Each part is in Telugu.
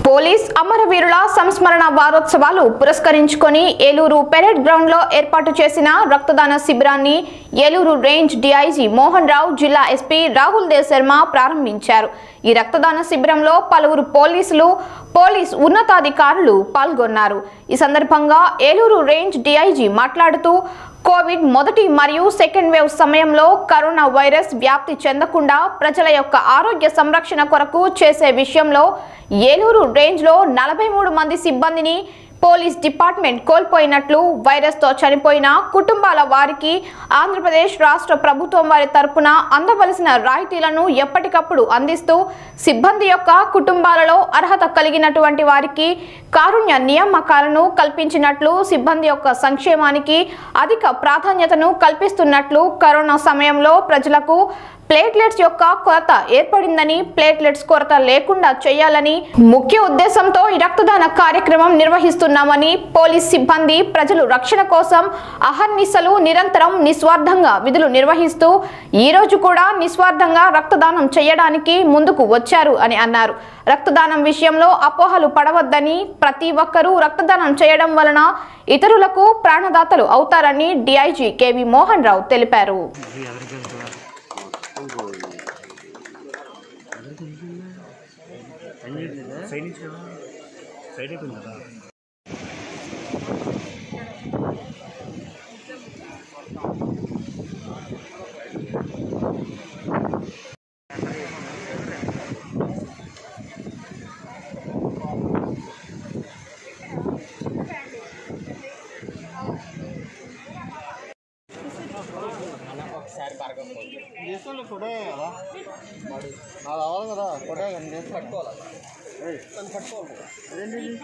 పోలీస్ అమరవీరుల సంస్మరణ వారోత్సవాలు పురస్కరించుకొని ఏలూరు పెరెడ్ గ్రౌండ్ లో ఏర్పాటు చేసిన రక్తదాన శిబిరాన్ని ఏలూరు రేంజ్ డిఐజీ మోహన్ రావు జిల్లా ఎస్పీ రాహుల్ దేవ్ శర్మ ప్రారంభించారు ఈ రక్తదాన శిబిరంలో పలువురు పోలీసులు పోలీస్ ఉన్నతాధికారులు పాల్గొన్నారు ఈ సందర్భంగా ఏలూరు రేంజ్ డిఐజీ మాట్లాడుతూ కోవిడ్ మొదటి మరియు సెకండ్ వేవ్ సమయంలో కరోనా వైరస్ వ్యాప్తి చెందకుండా ప్రజల యొక్క ఆరోగ్య సంరక్షణ కొరకు చేసే విషయంలో ఏలూరు రేంజ్లో నలభై మూడు మంది సిబ్బందిని పోలీస్ డిపార్ట్మెంట్ కోల్పోయినట్లు వైరస్తో చనిపోయిన కుటుంబాల వారికి ఆంధ్రప్రదేశ్ రాష్ట్ర ప్రభుత్వం వారి తరపున అందవలసిన రాయితీలను ఎప్పటికప్పుడు అందిస్తూ సిబ్బంది యొక్క కుటుంబాలలో అర్హత కలిగినటువంటి వారికి కారుణ్య నియామకాలను కల్పించినట్లు సిబ్బంది యొక్క సంక్షేమానికి అధిక ప్రాధాన్యతను కల్పిస్తున్నట్లు కరోనా సమయంలో ప్రజలకు ప్లేట్లెట్స్ యొక్క కొరత ఏర్పడిందని ప్లేట్లెట్స్ కొరత లేకుండా చేయాలని ముఖ్య ఉద్దేశంతో ఈ రక్తదాన కార్యక్రమం నిర్వహిస్తున్నామని పోలీస్ సిబ్బంది ప్రజలు రక్షణ కోసం అహర్నిశలు నిరంతరం నిస్వార్థంగా విధులు నిర్వహిస్తూ ఈ రోజు కూడా నిస్వార్థంగా రక్తదానం చేయడానికి ముందుకు వచ్చారు అని అన్నారు రక్తదానం విషయంలో అపోహలు పడవద్దని ప్రతి ఒక్కరూ రక్తదానం చేయడం వలన ఇతరులకు ప్రాణదాతలు అవుతారని డిఐజీ కేవి మోహన్ రావు తెలిపారు సైడ్ నుంచి కదా సైడ్ అయిపోయింది కదా దేశంలో ఫోటో కదా అది అవ్వాలి కదా ఫోటో కానీ పట్టుకోవాలి పట్టుకోవాలి అదేంటి ఇది?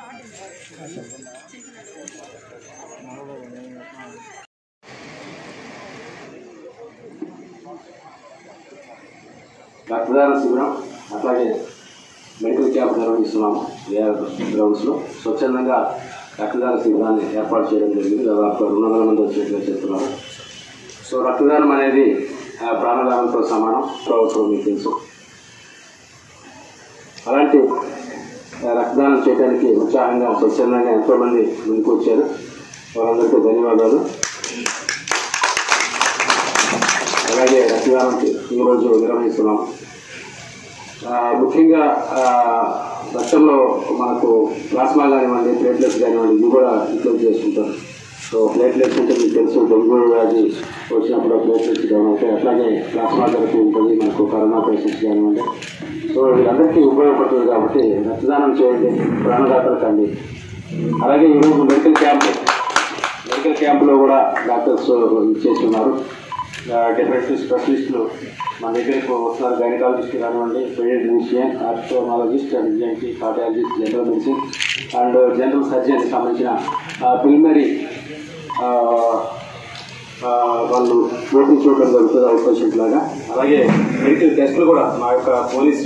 రక్తదాన శిబిరం అట్లాగే మెడికల్ క్యాంప్ నిర్వహిస్తున్నాము ఏఆర్ గ్రౌండ్స్లో స్వచ్ఛందంగా రక్తదాన శిబిరాన్ని ఏర్పాటు చేయడం జరిగింది దాదాపు రెండు వందల మంది వచ్చేట్టుగా చేస్తున్నారు సో రక్తదానం అనేది ఆ, ప్రాణదానంతో సమానం ప్రభుత్వం మీకు తెలుసు అలాంటి ఆ, రక్తదానం చేయడానికి ఉత్సాహంగా స్వచ్ఛందంగా ఎంతోమంది ముందుకు వచ్చారు వారందరికీ ధన్యవాదాలు అలాగే రక్తదానం ఈరోజు నిర్వహిస్తున్నాం ఆ, ముఖ్యంగా ఆ, రక్తంలో మనకు ప్లాస్మా కానివ్వండి ప్లేట్లెట్స్ కానివ్వండి ఇవి కూడా ఇంట్లో చేసుకుంటారు సో ప్లేట్లెట్స్ అంటే మీకు తెలుసు డెంగ్యూ వ్యాధి వచ్చినప్పుడు ప్లేట్లెట్స్ డౌన్ అవుతాయి అట్లాగే ప్లాస్మా థెరపీ ఉంటుంది మనకు కరోనా పేషెంట్స్ కానివ్వండి సో వీళ్ళందరికీ ఉపయోగపడుతుంది కాబట్టి రక్తదానం చేయండి ప్రాణదాతలు కండి అలాగే ఈరోజు మెడికల్ క్యాంప్ మెడికల్ క్యాంపులో కూడా డాక్టర్స్ చేస్తున్నారు డిఫరెంట్ స్పెషలిస్టులు మన దగ్గరకు వస్తున్నారు గైనకాలజిస్ట్ కానివ్వండి paediatrician ophthalmologist and ENT cardiologist general medicine and general సర్జన్కి సంబంధించిన ప్రిలిమరీ వాళ్ళు ఓటీ చూడడం జరుగుతుంది అవుట్ పేషెంట్ లాగా అలాగే మెడికల్ టెస్టులు కూడా మా యొక్క పోలీసు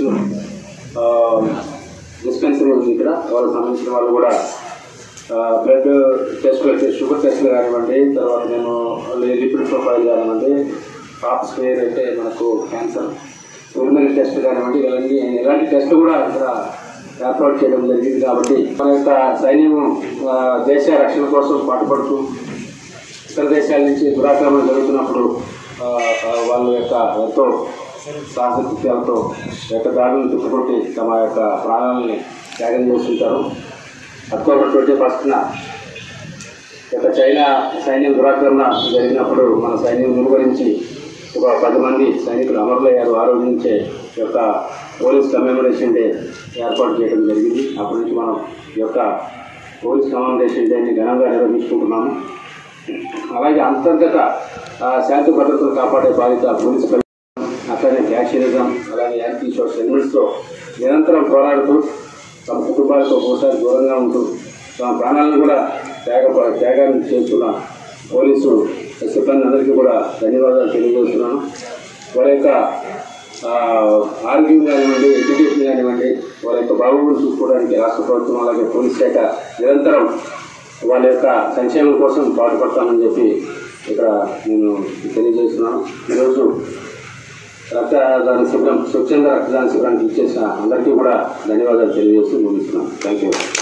డిస్పెన్సరీ ఉంది ఇక్కడ వాళ్ళకి సంబంధించిన వాళ్ళు కూడా బ్లడ్ టెస్ట్ షుగర్ టెస్ట్లు కానివ్వండి తర్వాత నేను లిపిడ్ ప్రొఫైల్ కానివ్వండి టాప్ స్క్వేర్ అంటే మనకు క్యాన్సర్ ప్రిలిమినరీ టెస్ట్ కానివ్వండి ఇవన్నీ ఇలాంటి టెస్ట్ కూడా ఇక్కడ ఏర్పాటు చేయడం జరిగింది కాబట్టి మన యొక్క సైన్యం ఆ, దేశ రక్షణ కోసం పాటుపడుతూ ఇతర దేశాల నుంచి దురాక్రమణ జరుగుతున్నప్పుడు ఆ, ఆ, వాళ్ళ యొక్క ఎంతో సాహసకృత్యాలతో యొక్క దాడులను చుట్టుకొట్టి తమ యొక్క ప్రాణాలని త్యాగం చేస్తుంటారు అక్టోబర్ ట్వంటీ ఫస్ట్న యొక్క చైనా సైన్యం దురాక్రమణ జరిగినప్పుడు మన సైన్యం నిర్వహించి ఒక పది మంది సైనికులు అమరులయ్యారు ఆ రోజు నుంచే ఈ యొక్క పోలీస్ కమెమరేషన్ డే ఏర్పాటు చేయడం జరిగింది అప్పటి నుంచి మనం ఈ యొక్క పోలీస్ కమెమరేషన్ డేని ఘనంగా నిర్వహించుకుంటున్నాము అలాగే అంతర్గత ఆ, శాంతి భద్రతలు కాపాడే బాధ్యత పోలీస్ పై అట్లనే ఫ్యాక్షనిజం అలాగే యాంటీ సోషల్ ఎలిమెంట్స్తో నిరంతరం పోరాడుతూ తమ కుటుంబాలతో ఒకసారి దూరంగా ఉంటూ తమ ప్రాణాలను కూడా త్యాగ త్యాగాన్ని చేస్తున్న పోలీసు సిబ్బంది అందరికీ కూడా ధన్యవాదాలు తెలియజేస్తున్నాను వారి యొక్క ఆ, ఆరోగ్యం కానివ్వండి ఎడ్యుకేషన్ కానివ్వండి వారి యొక్క బాగోగులు చూసుకోవడానికి రాష్ట్ర ప్రభుత్వం అలాగే పోలీస్ శాఖ నిరంతరం వాళ్ళ యొక్క సంక్షేమం కోసం పాటుపడతామని చెప్పి ఇక్కడ నేను తెలియజేస్తున్నాను ఈరోజు రక్తదాన శిబిరం స్వచ్ఛంద రక్తదాన శిబిరానికి ఇచ్చేసిన అందరికీ కూడా ధన్యవాదాలు తెలియజేస్తూ ముగిస్తున్నాను థ్యాంక్ యూ